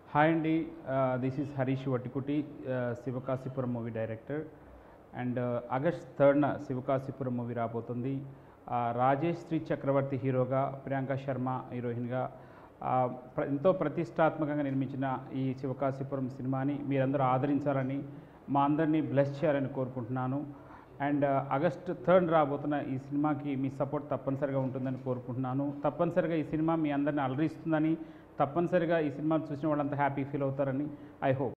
hi అండి this is Harish Vatikuti Sivakasipuram movie director and August థర్డ్న Sivakasipuram movie రాబోతుంది ఆ, రాజేష్ శ్రీ చక్రవర్తి హీరోగా ప్రియాంక శర్మ హీరోయిన్గా ఆ, ప్ర- ఎంతో ప్రతిష్టాత్మకంగా నిర్మించిన ఈ శివకాశీపురం సినిమాని మీరందరూ ఆదరించాలని మా అందరినీ బ్లెస్ చేయాలని కోరుకుంటున్నాను అండ్ ఆగస్ట్ థర్డ్ రాబోతున్న ఈ సినిమాకి మీ సపోర్ట్ తప్పనిసరిగా ఉంటుందని కోరుకుంటున్నాను తప్పనిసరిగా ఈ సినిమా మీ అందరిని అలరిస్తుందని తప్పనిసరిగా ఈ సినిమా చూసిన వాళ్ళంతా హ్యాపీ ఫీల్ అవుతారని ఐ హోప్